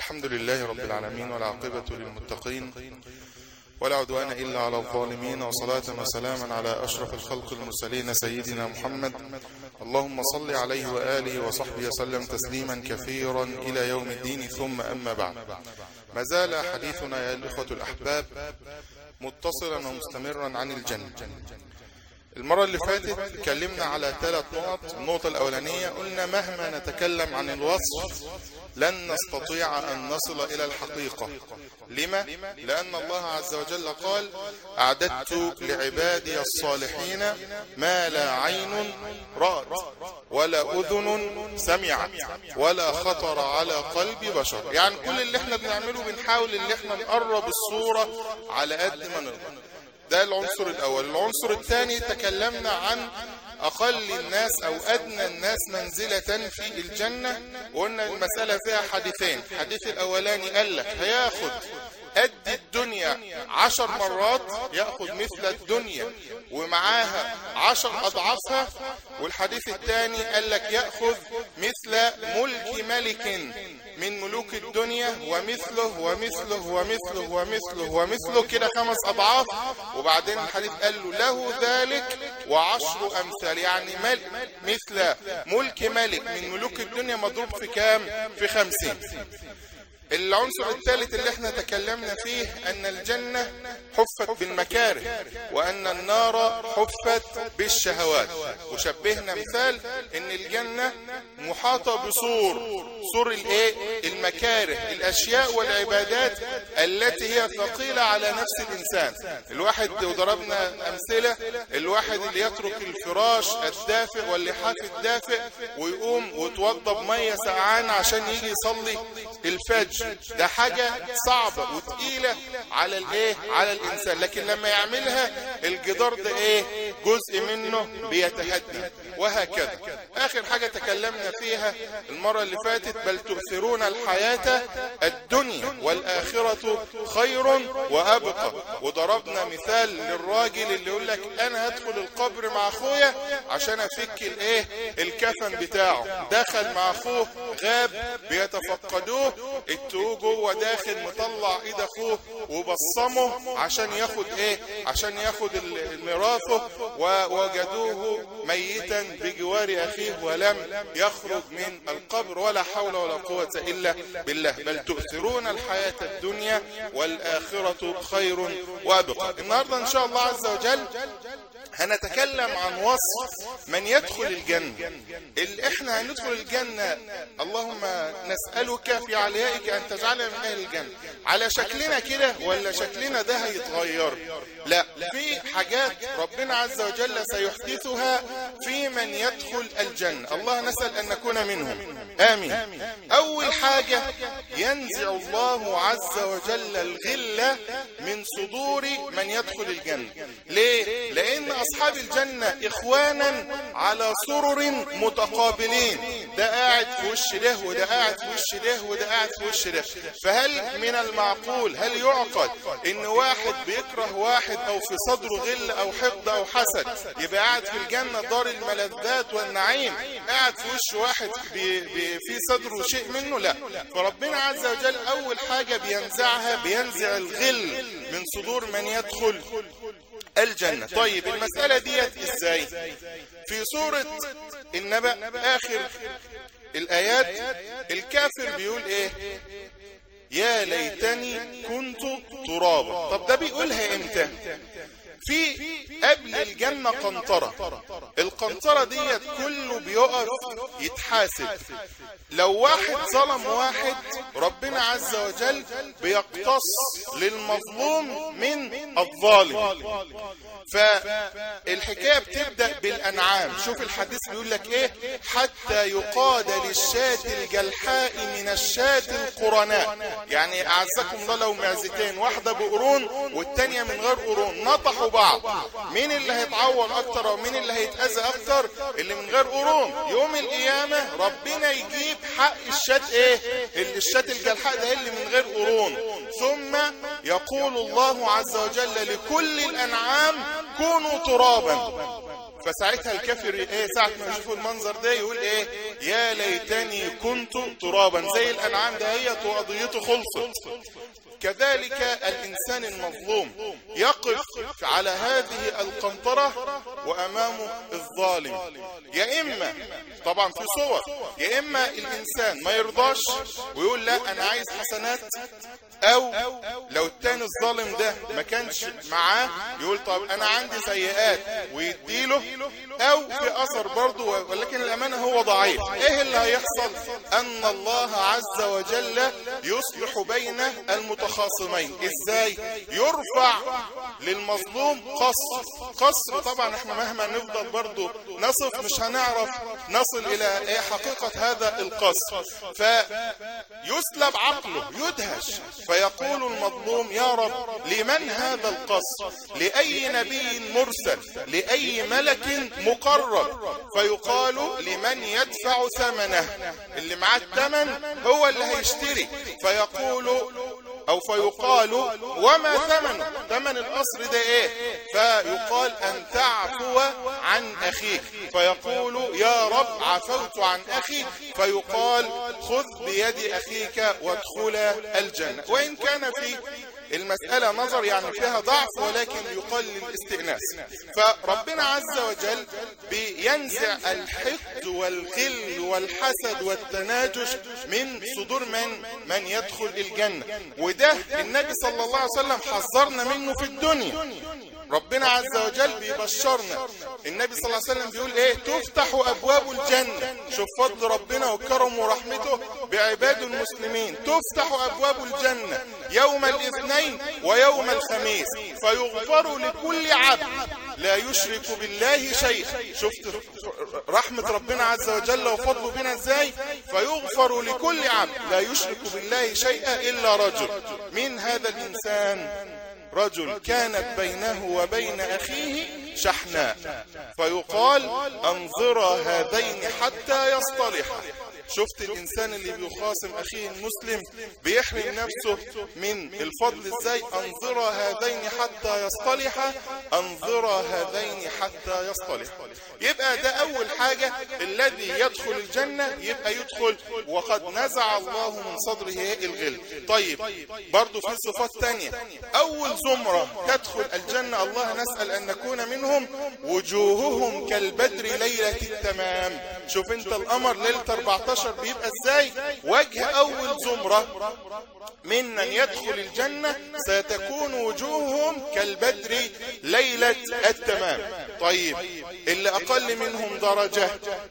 الحمد لله رب العالمين والعاقبة للمتقين ولا عدوان إلا على الظالمين وصلاة وسلاما على أشرف الخلق المرسلين سيدنا محمد اللهم صل عليه وآله وصحبه وسلم تسليما كثيرا إلى يوم الدين ثم أما بعد ما زال حديثنا يا الإخوة الأحباب متصلا ومستمرا عن الجنة المرة اللي فاتت اتكلمنا على ثلاث نقط النقطة الأولانية قلنا مهما نتكلم عن الوصف لن نستطيع أن نصل إلى الحقيقة لما؟ لأن الله عز وجل قال أعددت لعبادي الصالحين ما لا عين رأت ولا أذن سمعت ولا خطر على قلب بشر يعني كل اللي احنا بنعمله بنحاول اللي احنا نقرب الصورة على قد ما نقدر ده العنصر الأول العنصر الثاني تكلمنا عن أقل الناس أو أدنى الناس منزلة في الجنة وقلنا المسألة فيها حديثين الحديث الأولاني قال لك هياخد قد الدنيا عشر مرات يأخذ مثل الدنيا ومعاها عشر أضعافها والحديث الثاني قال لك يأخذ مثل ملك ملك من ملوك الدنيا ومثله ومثله ومثله ومثله ومثله كده خمس أضعاف وبعدين الحديث قال له له ذلك وعشر أمثال يعني مل مثل ملك ملك من ملوك الدنيا مضروب في كام في خمسين العنصر الثالث اللي احنا تكلمنا فيه ان الجنة حفت بالمكاره وان النار حفت بالشهوات وشبهنا مثال ان الجنة محاطة بسور سور الايه المكاره الاشياء والعبادات التي هي ثقيلة على نفس الانسان الواحد وضربنا امثلة الواحد اللي يترك الفراش الدافئ واللحاف الدافئ ويقوم ويتوضى بمية سقعان عشان يجي يصلي الفجر ده حاجة صعبة وتقيلة على الايه على الانسان لكن لما يعملها الجدار ده ايه جزء منه بيتهدى وهكذا اخر حاجة تكلمنا فيها المرة اللي فاتت بل تؤثرون الحياة الدنيا والاخرة خير وابقى وضربنا مثال للراجل اللي يقول لك انا هدخل القبر مع اخويا عشان افك الايه الكفن بتاعه دخل مع اخوه غاب بيتفقدوه التوه جوه داخل مطلع ايد اخوه وبصمه عشان ياخد ايه عشان ياخد ميراثه ووجدوه ميتا بجوار اخيه ولم يخرج من القبر ولا حول ولا قوة الا بالله بل تؤثرون الحياة الدنيا والاخرة خير وابقى النهاردة ان شاء الله عز وجل هنتكلم عن وصف من يدخل الجنة اللي احنا هندخل الجنة اللهم نسألك في عليائك ان تجعلنا من اهل الجنة على شكلنا كده ولا شكلنا ده هيتغير لا في حاجات ربنا عز وجل سيحدثها في من يدخل الجنة الله نسأل ان نكون منهم امين اول حاجة ينزع الله عز وجل الغلة من صدور من يدخل الجنة ليه لان اصحاب الجنة اخوانا على سرر متقابلين ده قاعد في وش ده وده قاعد في وش ده وده قاعد في وش ده فهل من المعقول هل يعقل ان واحد بيكره واحد او في صدره غل او حقد او حسد يبقى قاعد في الجنة دار الملذات والنعيم قاعد في وش واحد بي بي في صدره شيء منه لا فربنا عز وجل اول حاجة بينزعها بينزع الغل من صدور من يدخل الجنة طيب المسألة ديت ازاي في سورة النبأ اخر الايات الكافر بيقول ايه يا ليتني كنت ترابا طب ده بيقولها امتى في قبل الجنة قنطرة القنطرة ديت كله بيقف يتحاسب لو واحد ظلم واحد ربنا عز وجل بيقتص للمظلوم من الظالم فالحكاية بتبدأ بالأنعام شوف الحديث بيقول لك ايه حتى يقاد للشاة الجلحاء من الشاة القرناء يعني أعزكم الله لو معزتين واحدة بقرون والتانية من غير قرون نطحوا بعض مين اللي هيتعور أكتر أو مين اللي هيتأذى أكتر اللي من غير قرون يوم القيامة ربنا يجيب حق الشاة ايه اللي الشاة الجلحاء ده اللي من غير قرون ثم يقول الله عز وجل لكل الأنعام كونوا ترابا فساعتها الكافر ايه ساعة ما يشوف المنظر ده يقول ايه يا ليتني كنت ترابا زي الانعام دهيت وقضيته خلصت كذلك الإنسان المظلوم يقف على هذه القنطرة وأمامه الظالم يا إما طبعا في صور يا إما الإنسان ما يرضاش ويقول لا أنا عايز حسنات أو لو التاني الظالم ده ما كانش معاه يقول طب أنا عندي سيئات ويديله أو في أثر برضه ولكن الأمانة هو ضعيف إيه اللي هيحصل أن الله عز وجل يصلح بين المتخاصمين إزاي يرفع للمظلوم قصر قصر طبعا احنا مهما نفضل برضه نصف مش هنعرف نصل إلى إيه حقيقة هذا القصر فيسلب عقله يدهش فيقول المظلوم يا رب لمن هذا القصر لأي نبي مرسل لأي ملك مقرب فيقال لمن يدفع ثمنه اللي معاه الثمن هو اللي هيشتري فيقول او فيقال وما ثمنه ثمن القصر ده ايه فيقال ان تعفو عن اخيك فيقول يا رب عفوت عن اخي فيقال خذ بيد اخيك وادخل الجنة وان كان في المسألة نظر يعني فيها ضعف ولكن يقال للاستئناس فربنا عز وجل بينزع الحقد والغل والحسد والتناجش من صدور من من يدخل الجنة وده النبي صلى الله عليه وسلم حذرنا منه في الدنيا ربنا عز وجل بيبشرنا النبي صلى الله عليه وسلم بيقول ايه تفتح ابواب الجنة شوف فضل ربنا وكرمه ورحمته بعباد المسلمين تفتح ابواب الجنة يوم الاثنين ويوم الخميس فيغفر لكل عبد لا يشرك بالله شيئا شفت رحمة ربنا عز وجل وفضله بنا ازاي فيغفر لكل عبد لا يشرك بالله شيئا الا رجل من هذا الانسان رجل كانت بينه وبين أخيه شحناء فيقال انظر هذين حتى يصطلحا شفت الإنسان اللي بيخاصم أخيه المسلم بيحرم نفسه من الفضل ازاي انظر هذين حتى يصطلحا انظر هذين حتى يصطلحا يبقى ده أول حاجة الذي يدخل الجنة يبقى يدخل وقد نزع الله من صدره الغل طيب برضو في صفات تانية أول زمرة تدخل الجنة الله نسأل أن نكون منهم وجوههم كالبدر ليلة التمام شوف انت القمر ليلة 14 بيبقى ازاي وجه أول زمرة ممن يدخل الجنة ستكون وجوههم كالبدر ليلة التمام طيب اللي أقل منهم درجة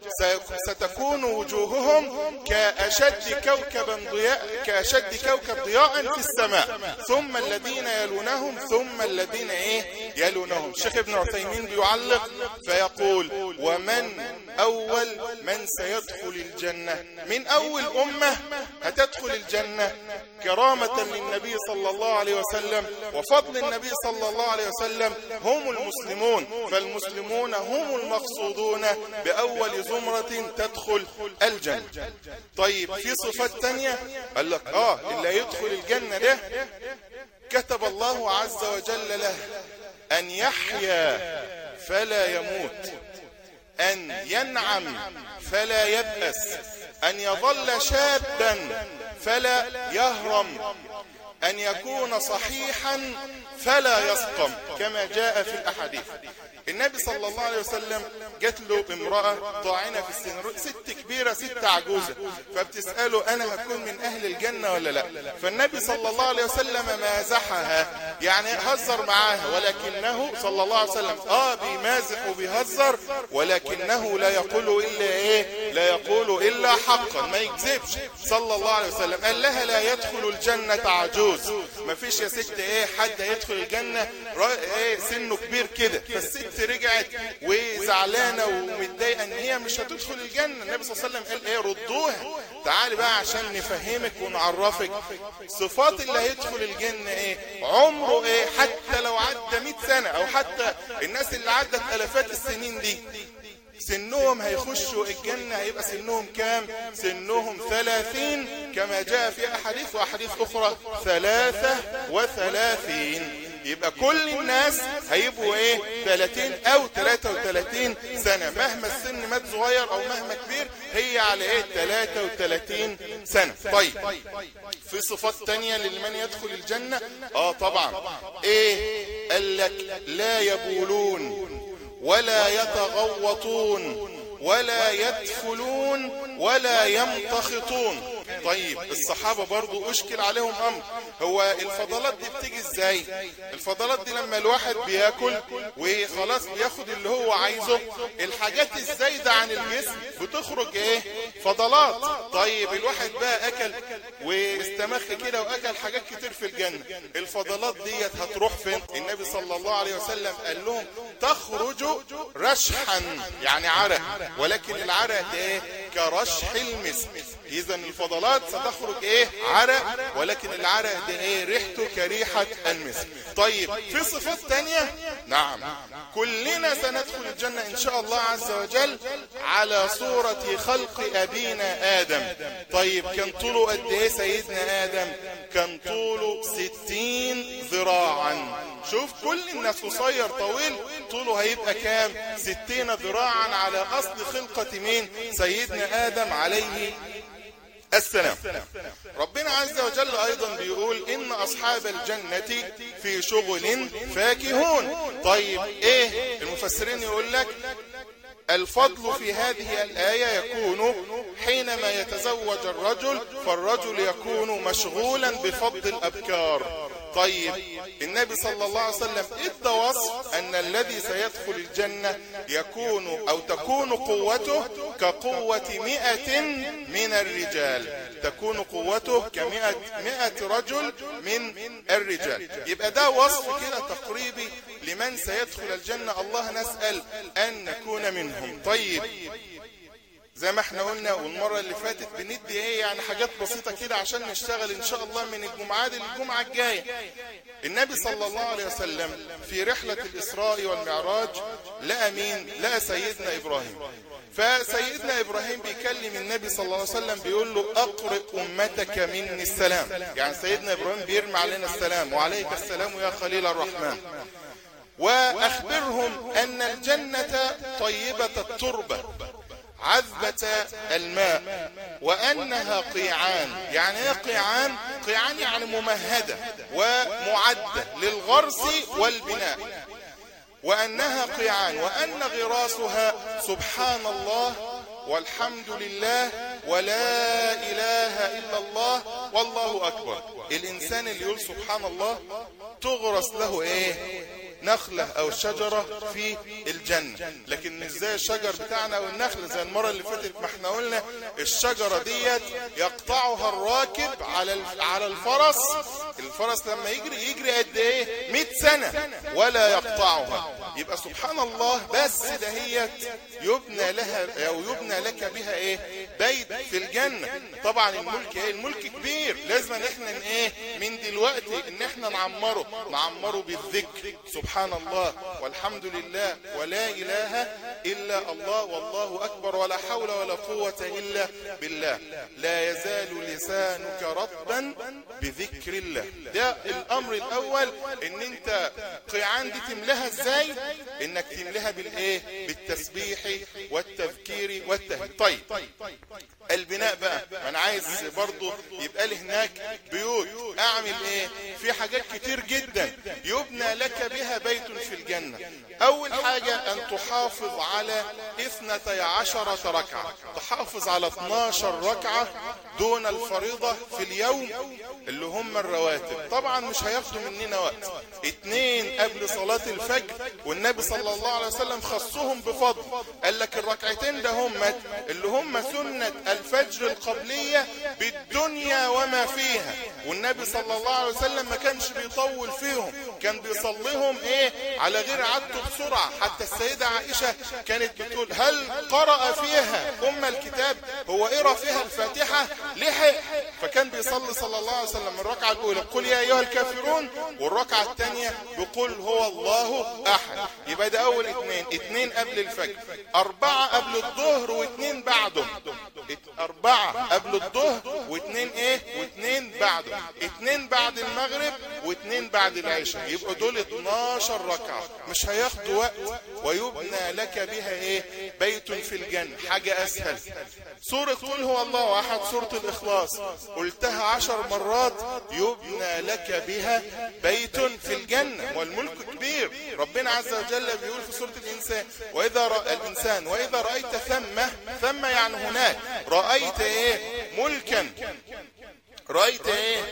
ستكون وجوههم كأشد كوكبا ضياء كأشد كوكب ضياء في السماء ثم الذين يلونهم ثم الذين ايه يلونهم الشيخ ابن عثيمين بيعلق فيقول ومن أول من سيدخل الجنة من أول أمة هتدخل الجنة كرامة للنبي صلى الله عليه وسلم وفضل النبي صلى الله عليه وسلم هم المسلمون فالمسلمون هم المقصودون بأول زمرة تدخل الجنة طيب في صفات تانية قال لك آه اللي يدخل الجنة ده كتب الله عز وجل له أن يحيا فلا يموت أن ينعم فلا يبأس أن يظل شابا فلا يهرم أن يكون صحيحا فلا يسقم كما جاء في الأحاديث النبي صلى الله عليه وسلم جات له امرأة طاعنة في السن ست كبيرة ست عجوزة فبتسأله أنا هكون من أهل الجنة ولا لا فالنبي صلى الله عليه وسلم مازحها يعني هزر معاها ولكنه صلى الله عليه وسلم آه بيمازح وبيهزر ولكنه لا يقول إلا إيه لا يقول إلا حقا ما يكذبش صلى الله عليه وسلم قال لها لا يدخل الجنة عجوز ما فيش يا ست إيه حد يدخل الجنة إيه سنه كبير كده فالست رجعت وزعلانة ومتضايقة ان هي مش هتدخل الجنة النبي صلى الله عليه وسلم قال ايه ردوها تعالي بقى عشان نفهمك ونعرفك صفات اللي هيدخل الجنة ايه عمره ايه حتى لو عدى 100 سنة او حتى الناس اللي عدت الافات السنين دي سنهم هيخشوا الجنة هيبقى سنهم كام سنهم ثلاثين كما جاء في أحاديث وأحاديث أخرى ثلاثة وثلاثين يبقى كل الناس هيبقوا ايه 30 او 33 سنة مهما السن مات صغير او مهما كبير هي على ايه 33 سنة طيب في صفات تانية لمن يدخل الجنة اه طبعا ايه قال لك لا يبولون ولا يتغوطون ولا يدفلون ولا يمتخطون طيب الصحابة برضو اشكل عليهم امر هو الفضلات دي بتيجي ازاي الفضلات دي لما الواحد بياكل وخلاص بياخد اللي هو عايزه الحاجات الزايدة عن الجسم بتخرج ايه فضلات طيب الواحد بقى اكل واستمخ كده واكل حاجات كتير في الجنة الفضلات ديت هتروح فين النبي صلى الله عليه وسلم قال لهم تخرج رشحا يعني عرق ولكن العرق ده ايه كرشح المسك اذا الفضلات ستخرج ايه عرق ولكن العرق ده ايه ريحته كريحة المسك طيب في صفات تانية نعم كلنا سندخل الجنة ان شاء الله عز وجل على صورة خلق ابينا ادم طيب كان طوله قد ايه سيدنا ادم كان طوله ستين ذراعا شوف كل الناس قصير طويل طوله هيبقى كام ستين ذراعا على اصل خلقة مين سيدنا ادم عليه السلام ربنا عز وجل ايضا بيقول ان اصحاب الجنة في شغل فاكهون طيب ايه المفسرين يقول لك الفضل في هذه الآية يكون حينما يتزوج الرجل فالرجل يكون مشغولا بفضل الأبكار طيب النبي صلى الله عليه وسلم ادى وصف ان الذي سيدخل الجنة يكون او تكون قوته كقوة مئة من الرجال تكون قوته كمئة مئة رجل من الرجال يبقى ده وصف كده تقريبي لمن سيدخل الجنة الله نسأل ان نكون منهم طيب زي ما احنا قلنا والمرة اللي فاتت بندي ايه يعني حاجات بسيطة كده عشان نشتغل ان شاء الله من الجمعة دي للجمعة الجاية النبي صلى الله عليه وسلم في رحلة الاسراء والمعراج لقى مين لقى سيدنا ابراهيم فسيدنا ابراهيم بيكلم النبي صلى الله عليه وسلم بيقول له اقرئ امتك مني السلام يعني سيدنا ابراهيم بيرمي علينا السلام وعليك السلام يا خليل الرحمن واخبرهم ان الجنة طيبة التربة عذبة الماء وأنها قيعان يعني ايه قيعان قيعان يعني ممهدة ومعدة للغرس والبناء وأنها قيعان وأن غراسها سبحان الله والحمد لله ولا إله إلا الله والله أكبر الإنسان اللي يقول سبحان الله تغرس له إيه نخلة او شجرة في الجنة لكن مش زي الشجر بتاعنا او النخلة زي المرة اللي فاتت ما احنا قلنا الشجرة ديت يقطعها الراكب على على الفرس الفرس لما يجري يجري قد ايه 100 سنة ولا يقطعها يبقى سبحان الله بس دهيت يبنى لها او يبنى لك بها ايه بيت في الجنة طبعا الملك ايه الملك كبير لازم ان احنا ايه من دلوقتي ان احنا نعمره نعمره بالذكر سبحان الله والحمد لله ولا اله الا الله والله اكبر ولا حول ولا قوة الا بالله لا يزال لسانك رطبا بذكر الله ده الامر الاول ان انت قيعان دي تملاها ازاي انك تملاها بالايه بالتسبيح والتذكير والتهليل طيب البناء بقى ما انا عايز برضو يبقى لي هناك بيوت اعمل ايه في حاجات كتير جدا يبنى لك بها بيت في الجنة اول حاجة ان تحافظ على اثنتي عشرة ركعة تحافظ على 12 ركعة دون الفريضة في اليوم اللي هم الرواتب طبعا مش هياخدوا مننا وقت اتنين قبل صلاة الفجر والنبي صلى الله عليه وسلم خصهم بفضل قال لك الركعتين ده هم اللي هم سنة الفجر القبلية بالدنيا وما فيها والنبي صلى الله عليه وسلم ما كانش بيطول فيهم كان بيصليهم ايه على غير عادته بسرعة حتى السيدة عائشة كانت بتقول هل قرأ فيها ام الكتاب هو قرأ فيها الفاتحة لحق فكان بيصلي صلى الله عليه وسلم الركعة الاولى قل يا ايها الكافرون والركعة الثانية بقول قل هو الله احد يبقى ده اول اتنين اتنين قبل الفجر اربعة قبل الظهر واتنين بعده اربعة قبل الظهر واتنين ايه واتنين بعده اتنين بعد المغرب واتنين بعد العشاء يبقوا دول 12 ركعة مش هياخدوا وقت ويبنى لك بها ايه بيت في الجنة حاجة اسهل سورة قل هو الله احد سورة الاخلاص قلتها عشر مرات يبنى لك بها بيت في الجنة والملك كبير ربنا عز وجل بيقول في سورة الانسان واذا رأى الانسان واذا رأيت ثم ثم يعني هناك رأيت ايه ملكا رأيت ايه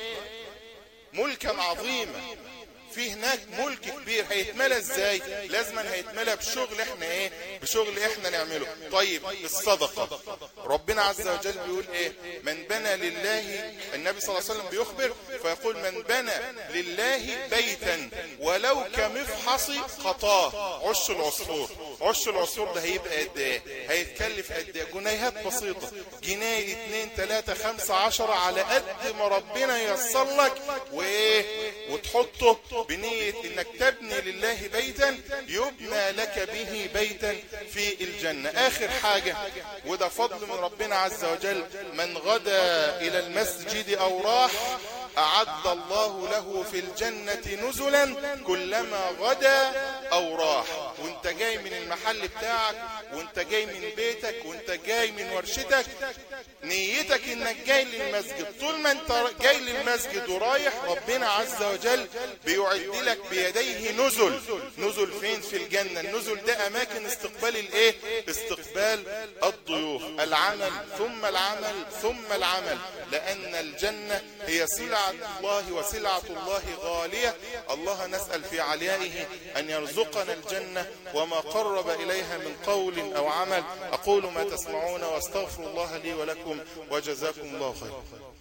ملكا عظيما في هناك ملك كبير هيتملى ازاي لازما هيتملى بشغل احنا ايه بشغل احنا نعمله طيب الصدقة ربنا عز وجل بيقول ايه من بنى لله النبي صلى الله عليه وسلم بيخبر فيقول من بنى لله بيتا ولو كمفحص خطاه عش العصفور عش العصفور ده هيبقى قد ايه هيتكلف قد ايه جنيهات بسيطة جنيه اتنين تلاتة خمسة عشرة على قد ما ربنا ييسر لك وايه وتحطه بنية انك تبني لله بيتا يبنى لك به بيتا في الجنة اخر حاجة وده فضل من ربنا عز وجل من غدا الى المسجد او راح أعد الله له في الجنة نزلا كلما غدا أو راح وانت جاي من المحل بتاعك وانت جاي من بيتك وانت جاي من ورشتك نيتك انك جاي للمسجد طول ما انت جاي للمسجد ورايح ربنا عز وجل بيعد لك بيديه نزل نزل فين في الجنة النزل ده اماكن استقبال الايه استقبال الضيوف العمل ثم العمل ثم العمل لان الجنة هي سلعة الله وسلعة الله غالية الله نسأل في عليائه أن يرزقنا الجنة وما قرب إليها من قول أو عمل أقول ما تسمعون واستغفر الله لي ولكم وجزاكم الله خير